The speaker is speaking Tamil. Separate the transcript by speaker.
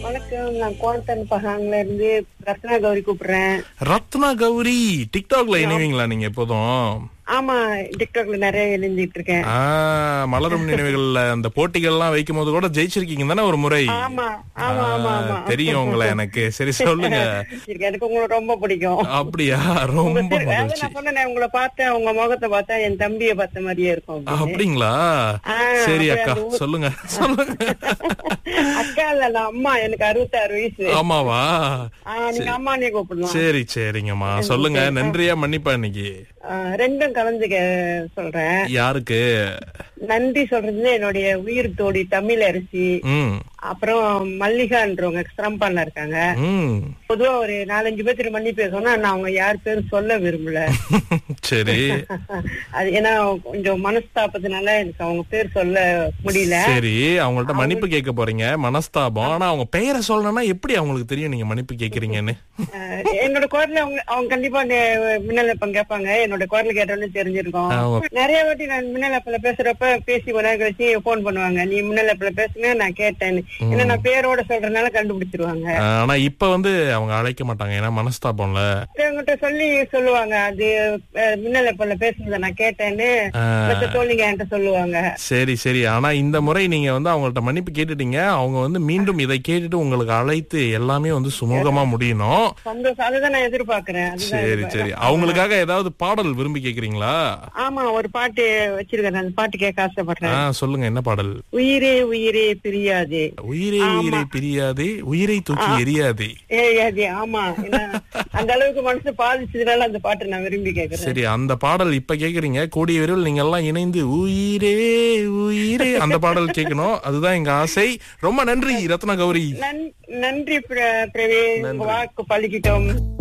Speaker 1: வணக்கம் நான் கோணத்தன் பகாங்ல இருந்து ரத்னா கௌரி கூப்பிடுறேன்
Speaker 2: ரத்னா கௌரி டிக்டாக்ல இணைவீங்களா நீங்க எப்போதும்
Speaker 1: ஆமா டிக்டாக்ல நிறைய எழுந்திட்டு இருக்கேன்
Speaker 2: ஆ, மலரும் நினைவுகள்ல அந்த போட்டிகள்லாம் வைக்கும் போது கூட ஜெயிச்சிருக்கீங்க தானே ஒரு முறை
Speaker 1: ஆமா ஆமா ஆமா
Speaker 2: ஆ,
Speaker 1: ஆமா
Speaker 2: தெரியும் உங்களை எனக்கு சரி சொல்லுங்க
Speaker 1: சரி, எனக்கு உங்களை ரொம்ப பிடிக்கும்
Speaker 2: அப்படியா
Speaker 1: உங்க
Speaker 2: ரொம்ப
Speaker 1: திரு- அதாவது
Speaker 2: மகிழ்ச்சி
Speaker 1: நான் சொன்னேன் உங்களை பார்த்தேன் உங்க முகத்தை பார்த்தா என் தம்பியை பார்த்த மாதிரியே இருக்கும் அப்படின்னு.
Speaker 2: அப்படிங்களா
Speaker 1: ஆ,
Speaker 2: சரி
Speaker 1: அப்படியே
Speaker 2: அக்கா
Speaker 1: அந்த ஊர்-
Speaker 2: சொல்லுங்க சொல்லுங்க
Speaker 1: அக்கா இல்ல நான் அம்மா எனக்கு அறுபத்தாறு வயசு
Speaker 2: ஆமாவா
Speaker 1: ஆ, நீங்க அம்மானே கூப்பிடலாம்
Speaker 2: சரி சரிங்கம்மா சொல்லுங்க நன்றியா மன்னிப்பா இன்னைக்கு
Speaker 1: ஆ, ரெண்டும் கலந்து கே- சொல்றேன்
Speaker 2: யாருக்கு
Speaker 1: நன்றி சொல்றது என்னுடைய உயிர் தோடி தமிழ் அரிசி
Speaker 2: ம்
Speaker 1: அப்புறம் மல்லிகான்றவங்க எக்ஸ்ட்ரம்பான்ல இருக்காங்க
Speaker 2: ம்
Speaker 1: பொதுவா ஒரு நாலஞ்சு பேர்த்துக்கு மன்னிப்பு பேசணும் நான் அவங்க யார் பேரும் சொல்ல விரும்பல
Speaker 2: சரி
Speaker 1: அது ஏன்னா கொஞ்சம் மனஸ்தாபத்தினால எனக்கு அவங்க பேர் சொல்ல முடியல
Speaker 2: சரி அவங்கள்ட்ட மன்னிப்பு கேட்க போறீங்க மனஸ்தாபம் ஆனா அவங்க பெயரை சொல்லணும்னா எப்படி அவங்களுக்கு தெரியும் நீங்க மன்னிப்பு கேக்குறீங்கன்னு
Speaker 1: அஹ், என்னோட குரல் அவங்க அவங்க கண்டிப்பா நே- மின்னலப்பம் கேட்பாங்க என்னோட குரல் கேட்டோன்னு தெரிஞ்சிருக்கும்
Speaker 2: அவங்க-
Speaker 1: நிறைய வாட்டி நான் மின்னலப்பில பேசுறப்ப பேசி கொஞ்ச நேரம் கழிச்சு போன் பண்ணுவாங்க நீ மின்னலப்பில பேசுன நான் கேட்டேன்னு ஏன்னா நான் பேரோட சொல்றதுனால கண்டுபிடிச்சிருவாங்க
Speaker 2: ஆனா இப்ப வந்து அவங்க அழைக்க மாட்டாங்க ஏன்னா மனஸ்தாபம்ல
Speaker 1: அவங்ககிட்ட சொல்லி சொல்லுவாங்க அது அஹ், மின்னலப்பில பேசுனத நான் கேட்டேன்னு மத்த தோழிங்க என்கிட்ட சொல்லுவாங்க
Speaker 2: சரி சரி ஆனா இந்த முறை நீங்க வந்து அவங்கள்ட்ட மன்னிப்பு கேட்டுட்டீங்க அவங்க வந்து மீண்டும் இதை கேட்டுட்டு உங்களுக்கு அழைத்து எல்லாமே வந்து சுமூகமா முடியணும்
Speaker 1: சந்தோஷம் அதுதான் நான் எதிர்பார்க்கிறேன் அதுதான்
Speaker 2: சரி
Speaker 1: எதிர்பார்க்கிறேன்.
Speaker 2: சரி அவங்களுக்காக ஏதாவது பாடல் விரும்பி கேக்குறீங்களா
Speaker 1: ஆமா ஒரு பாட்டு வச்சிருக்கேன் அந்த பாட்டு கேட்க ஆசைப்படுறேன்
Speaker 2: ஆ சொல்லுங்க என்ன பாடல்
Speaker 1: உயிரே உயிரே பிரியாதே
Speaker 2: உயிரை உயிரை பிரியாதே உயிரை தூக்கி எரியாதே
Speaker 1: ஏய் அது ஆமா ஏன்னா, அந்த அளவுக்கு மனசு பாதிச்சதுனால அந்த பாட்டு நான் விரும்பி கேக்குறேன்
Speaker 2: சரி அந்த பாடல் இப்ப கேக்குறீங்க கூடிய விரைவில் நீங்க எல்லாம் இணைந்து உயிரே உயிரே அந்த பாடல் கேட்கணும் அதுதான் எங்க ஆசை ரொம்ப நன்றி ரத்னா கௌரி
Speaker 1: நன்- நன்றி பிர- பிரவீன் உங்க வாக்கு பழிக்கிட்டோம்